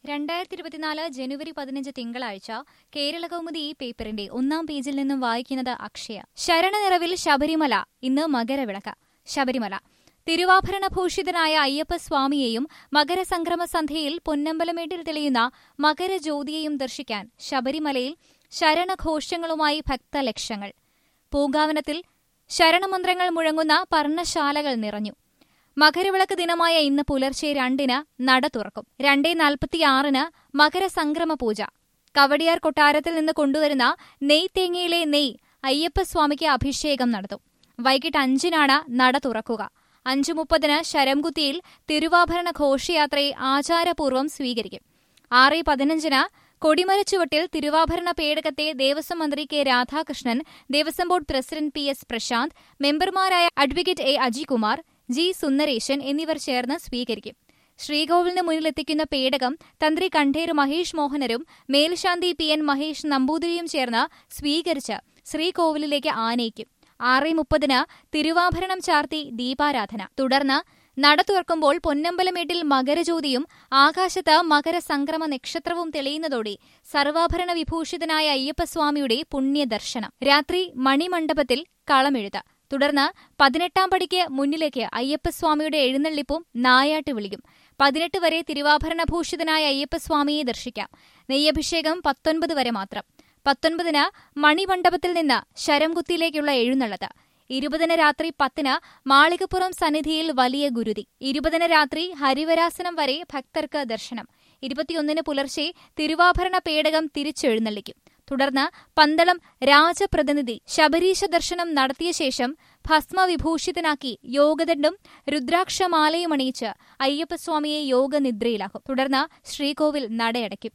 രണ്ടായിരത്തി ഇരുപത്തിനാല് ജനുവരി പതിനഞ്ച് തിങ്കളാഴ്ച കേരളകൗമുദി ഈ പേപ്പറിന്റെ ഒന്നാം പേജിൽ നിന്നും വായിക്കുന്നത് അക്ഷയ ശരണനിറവിൽ ശബരിമല ഇന്ന് മകരവിളക്ക് ശബരിമല തിരുവാഭരണഭൂഷിതനായ അയ്യപ്പസ്വാമിയെയും മകരസംക്രമ സന്ധ്യയിൽ പൊന്നമ്പലമേട്ടിൽ തെളിയുന്ന മകരജ്യോതിയെയും ദർശിക്കാൻ ശബരിമലയിൽ ശരണഘോഷങ്ങളുമായി ഭക്തലക്ഷങ്ങൾ പൂങ്കാവനത്തിൽ ശരണമന്ത്രങ്ങൾ മുഴങ്ങുന്ന പർണശാലകൾ നിറഞ്ഞു മകരവിളക്ക് ദിനമായ ഇന്ന് പുലർച്ചെ രണ്ടിന് നട തുറക്കും രണ്ടേ നാൽപ്പത്തിയാറിന് മകരസംക്രമ പൂജ കവടിയാർ കൊട്ടാരത്തിൽ നിന്ന് കൊണ്ടുവരുന്ന നെയ് തേങ്ങയിലെ നെയ് അയ്യപ്പസ്വാമിക്ക് അഭിഷേകം നടത്തും വൈകിട്ട് അഞ്ചിനാണ് നട തുറക്കുക അഞ്ചു മുപ്പതിന് ശരംകുത്തിയിൽ തിരുവാഭരണ ഘോഷയാത്രയെ ആചാരപൂർവ്വം സ്വീകരിക്കും ആറ് പതിനഞ്ചിന് കൊടിമരച്ചുവട്ടിൽ തിരുവാഭരണ പേടകത്തെ ദേവസ്വം മന്ത്രി K Radhakrishnan Devaswom board president P S Prashanth മെമ്പർമാരായ advocate A Ajikumar G Sundaresan എന്നിവർ ചേർന്ന് സ്വീകരിക്കും ശ്രീകോവിലിന് മുന്നിലെത്തിക്കുന്ന പേടകം തന്ത്രി കണ്ഠേര് മഹേഷ് മോഹനരും മേൽശാന്തി പി എൻ മഹേഷ് നമ്പൂതിരിയും ചേർന്ന് സ്വീകരിച്ച് ശ്രീകോവിലിലേക്ക് ആനയിക്കും ആറ് മുപ്പതിന് തിരുവാഭരണം ചാർത്തി ദീപാരാധന തുടർന്ന് നട തുറക്കുമ്പോൾ പൊന്നമ്പലമേട്ടിൽ മകരജ്യോതിയും ആകാശത്ത് മകരസംക്രമ നക്ഷത്രവും തെളിയുന്നതോടെ സർവാഭരണ വിഭൂഷിതനായ അയ്യപ്പസ്വാമിയുടെ പുണ്യദർശനം രാത്രി മണിമണ്ഡപത്തിൽ കളമെഴുത്ത് തുടർന്ന് പതിനെട്ടാം പടിക്ക് മുന്നിലേക്ക് അയ്യപ്പസ്വാമിയുടെ എഴുന്നള്ളിപ്പും നായാട്ട് വിളിക്കും പതിനെട്ട് വരെ തിരുവാഭരണഭൂഷിതനായ അയ്യപ്പസ്വാമിയെ ദർശിക്കാം നെയ്യഭിഷേകം പത്തൊൻപത് വരെ മാത്രം പത്തൊൻപതിന് മണിമണ്ഡപത്തിൽ നിന്ന് ശരംകുത്തിയിലേക്കുള്ള എഴുന്നള്ളത്ത് ഇരുപതിന് രാത്രി പത്തിന് മാളികപ്പുറം സന്നിധിയിൽ വലിയ ഗുരുതി ഇരുപതിന് രാത്രി ഹരിവരാസനം വരെ ഭക്തർക്ക് ദർശനം ഇരുപത്തിയൊന്നിന് പുലർച്ചെ തിരുവാഭരണ പേടകം തിരിച്ചെഴുന്നള്ളിക്കും തുടർന്ന് പന്തളം രാജപ്രതിനിധി ശബരീശ ദർശനം നടത്തിയ ശേഷം ഭസ്മവിഭൂഷിതനാക്കി യോഗദണ്ഡും രുദ്രാക്ഷമാലയും അണിയിച്ച് അയ്യപ്പസ്വാമിയെ യോഗനിദ്രയിലാക്കും തുടർന്ന് ശ്രീകോവിൽ നടയടയ്ക്കും